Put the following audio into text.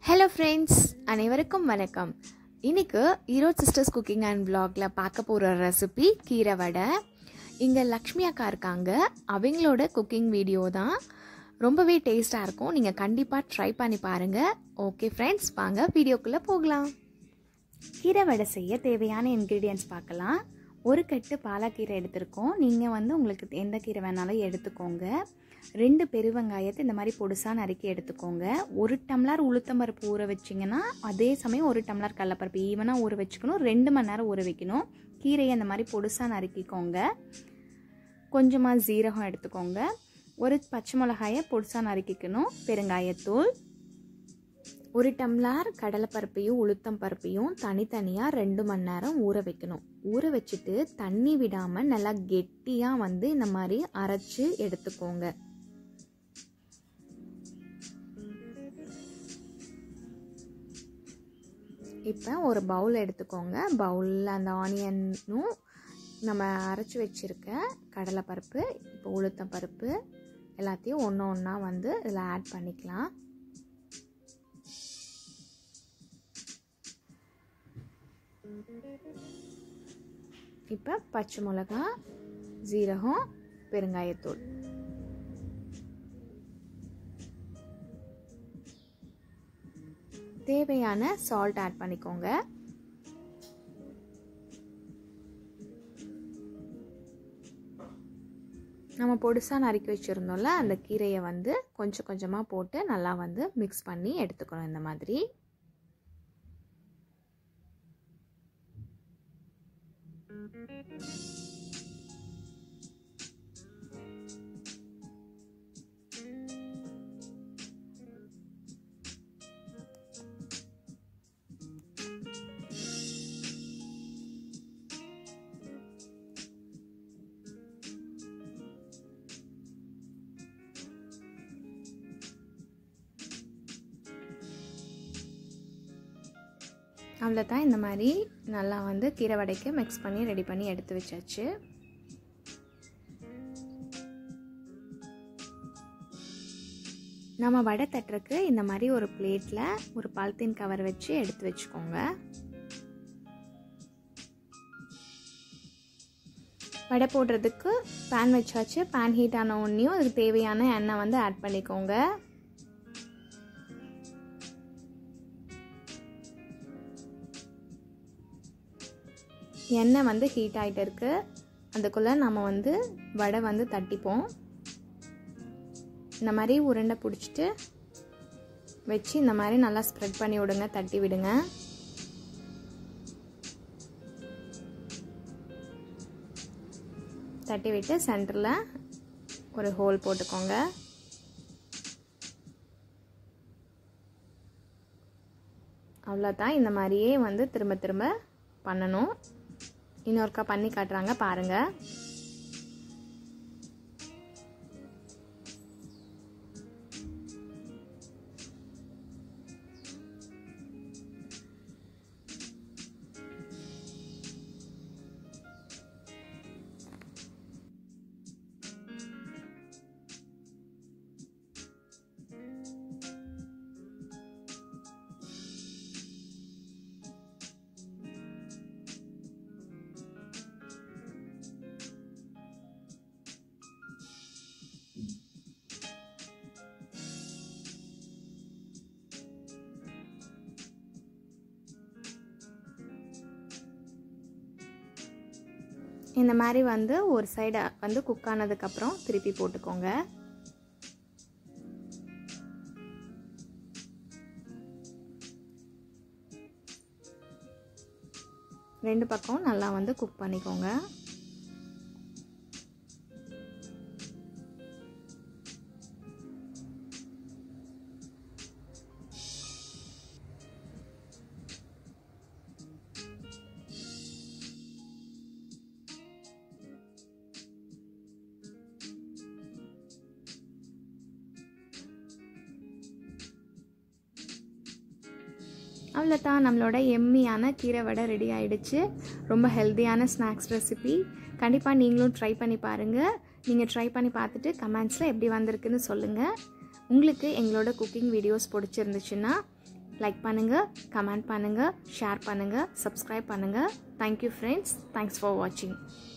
hello friends அனைவருக்கும் வணக்கம் இன்னைக்கு ஈரோட் சிஸ்டர்ஸ் குக்கிங் அண்ட் vlogல பார்க்க போகிற ரெசிபி கீரை வடை இங்கே லக்ஷ்மி அக்கா இருக்காங்க அவங்களோட குக்கிங் வீடியோ தான் ரொம்பவே டேஸ்ட்டாக இருக்கும் நீங்கள் கண்டிப்பாக ட்ரை பண்ணி பாருங்கள் ஓகே ஃப்ரெண்ட்ஸ் வாங்க வீடியோக்குள்ளே போகலாம் கீரை வடை செய்ய தேவையான இன்க்ரீடியன்ஸ் பார்க்கலாம் ஒரு கட்டு பாலாக்கீரை எடுத்திருக்கோம் நீங்கள் வந்து உங்களுக்கு எந்த கீரை வேணாலும் எடுத்துக்கோங்க ரெண்டு பெருவெங்காயத்தை இந்த மாதிரி பொடுசாக நறுக்கி எடுத்துக்கோங்க ஒரு டம்ளர் உளுத்தம்பருப்பு ஊற வச்சிங்கன்னா அதே சமயம் ஒரு டம்ளர் கடலப்பருப்பு ஈவனாக ஊற வச்சுக்கணும் ரெண்டு மணி நேரம் ஊற வைக்கணும் கீரையை இந்த மாதிரி பொடுசாக நறுக்கிக்கோங்க கொஞ்சமாக ஜீரகம் எடுத்துக்கோங்க ஒரு பச்சை மிளகாயை பொடுசாக நறுக்கிக்கணும் பெருங்காயத்தூள் ஒரு டம்ளர் கடலைப்பருப்பையும் உளுத்தம் பருப்பையும் தனித்தனியாக ரெண்டு மணி நேரம் ஊற வைக்கணும் ஊற வச்சுட்டு தண்ணி விடாமல் நல்லா கெட்டியாக வந்து இந்த மாதிரி அரைச்சி எடுத்துக்கோங்க இப்போ ஒரு பவுல் எடுத்துக்கோங்க பவுலில் அந்த ஆனியனும் நம்ம அரைச்சி வச்சுருக்க கடலைப்பருப்பு இப்போ உளுத்தம் பருப்பு எல்லாத்தையும் ஒன்று ஒன்றா வந்து இதில் ஆட் பண்ணிக்கலாம் இப்போ பச்சை மிளகா ஜீரகம் பெருங்காயத்தூள் தேவையான சால்ட் ஆட் பண்ணிக்கோங்க நம்ம பொடுசாக நறுக்கி வச்சுருந்தோம்ல அந்த கீரையை வந்து கொஞ்சம் கொஞ்சமாக போட்டு நல்லா வந்து மிக்ஸ் பண்ணி எடுத்துக்கணும் இந்த மாதிரி அவ்வளோதான் இந்த மாதிரி நல்லா வந்து கீரை வடைக்கு மிக்ஸ் பண்ணி ரெடி பண்ணி எடுத்து வச்சாச்சு நம்ம வடை தட்டுறக்கு இந்த மாதிரி ஒரு பிளேட்டில் ஒரு பாலித்தீன் கவர் வச்சு எடுத்து வச்சுக்கோங்க வடை போடுறதுக்கு பேன் வச்சாச்சு பேன் ஹீட் ஆன ஒன்றையும் அதுக்கு தேவையான எண்ணெய் வந்து ஆட் பண்ணிக்கோங்க எண்ணெய் வந்து ஹீட் ஆகிட்டு இருக்கு அதுக்குள்ளே நம்ம வந்து வடை வந்து தட்டிப்போம் இந்த மாதிரி உருண்டை பிடிச்சிட்டு வச்சு இந்த மாதிரி நல்லா ஸ்ப்ரெட் பண்ணி விடுங்க தட்டி விடுங்க தட்டி விட்டு சென்டரில் ஒரு ஹோல் போட்டுக்கோங்க அவ்வளோதான் இந்த மாதிரியே வந்து திரும்ப திரும்ப பண்ணணும் இன்னொருக்கா பண்ணி காட்டுறாங்க பாருங்கள் இந்த மாதிரி வந்து ஒரு சைடு வந்து குக் ஆனதுக்கப்புறம் திருப்பி போட்டுக்கோங்க ரெண்டு பக்கம் நல்லா வந்து குக் பண்ணிக்கோங்க அவ்வளோதான் நம்மளோட எம்மியான கீரை வடை ரெடி ஆயிடுச்சு ரொம்ப ஹெல்த்தியான ஸ்நாக்ஸ் ரெசிபி கண்டிப்பாக நீங்களும் ட்ரை பண்ணி பாருங்கள் நீங்கள் ட்ரை பண்ணி பார்த்துட்டு கமெண்ட்ஸில் எப்படி வந்திருக்குன்னு சொல்லுங்கள் உங்களுக்கு எங்களோட குக்கிங் வீடியோஸ் பிடிச்சிருந்துச்சுன்னா லைக் பண்ணுங்கள் கமெண்ட் பண்ணுங்கள் ஷேர் பண்ணுங்கள் சப்ஸ்கிரைப் பண்ணுங்கள் தேங்க்யூ ஃப்ரெண்ட்ஸ் தேங்க்ஸ் ஃபார் வாட்சிங்